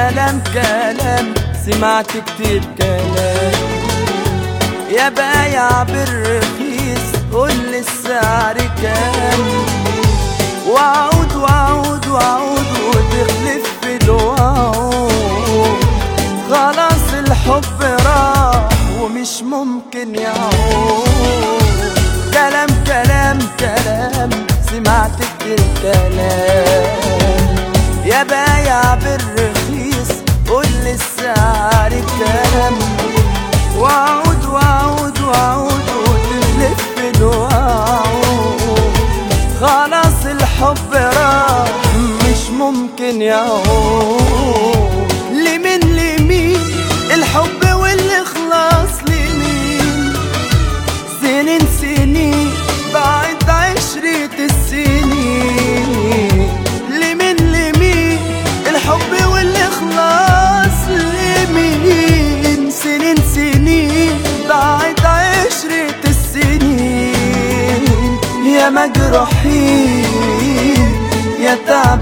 كلام كلام سمعت كتير كلام يا بايع بالرخيص قول لي السعر كام وعود وعود وعود وتخلف في الوعود خلاص الحب راح ومش ممكن يعود كلام كلام كلام سمعت كتير كلام يا بايع بالرخيص قول لي السعر كام وعود وعود وعود وتلف الوعود خلاص الحب راح مش ممكن يعود لمين لمين الحب والإخلاص لمين سنين سنين بعد عشرة السنين لمين لمين الحب والإخلاص لمين سنين سنين بعد عشرة السنين يا مجروحين يا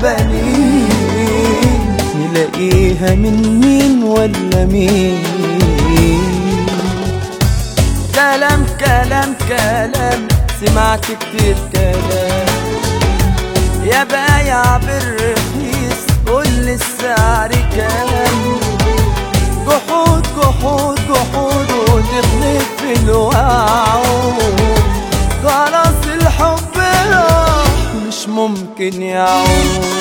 تعبانين نلاقيها من مين ولا مين كلام كلام كلام سمعت كتير كلام يا بايع بالرخيص قول لي السعر كام جحود جحود جحود وتخلف في الوعود خلاص الحب راح مش ممكن يعود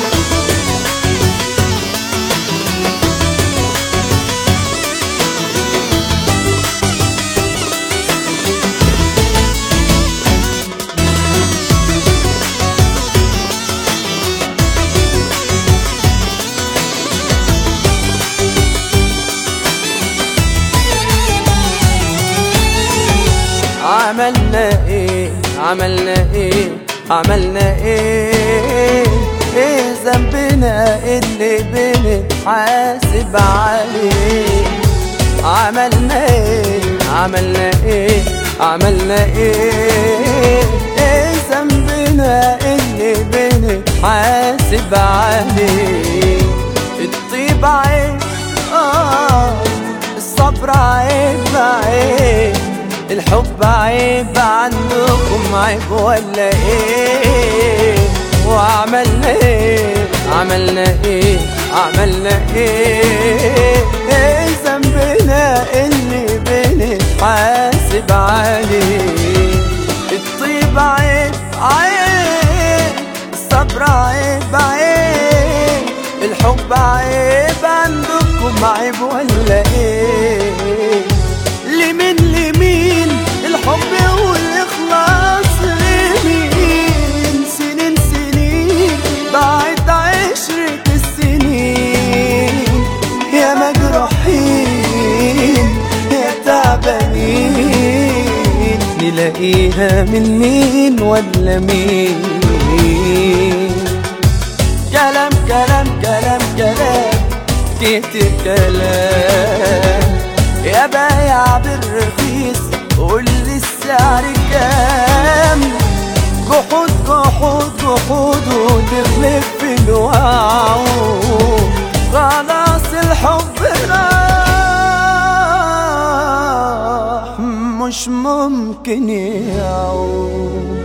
عملنا ايه عملنا ايه عملنا ايه ايه ذنبنا اللي بنتحاسب عليه عملنا ايه عملنا ايه عملنا ايه ايه ذنبنا اللي بنتحاسب عليه الطيب عيب اه الصبر عيب عيب الحب عيب عندكم عيب ولا ايه وعملنا ايه عملنا ايه عملنا ايه ايه ذنبنا اللي بنتحاسب عليه الطيب عيب عيب الصبر عيب عيب الحب عيب عندكم عيب ولا ايه لمين لمين الحب والإخلاص لمين سنين سنين بعد عشرة السنين يا مجروحين يا تعبانين نلاقيها من مين ولا مين كلام كلام كلام كلام كتير كلام يا بايع بالرخيص قول لي السعر كام جحود جحود جحود وتخلف في الوعود خلاص الحب راح مش ممكن يعود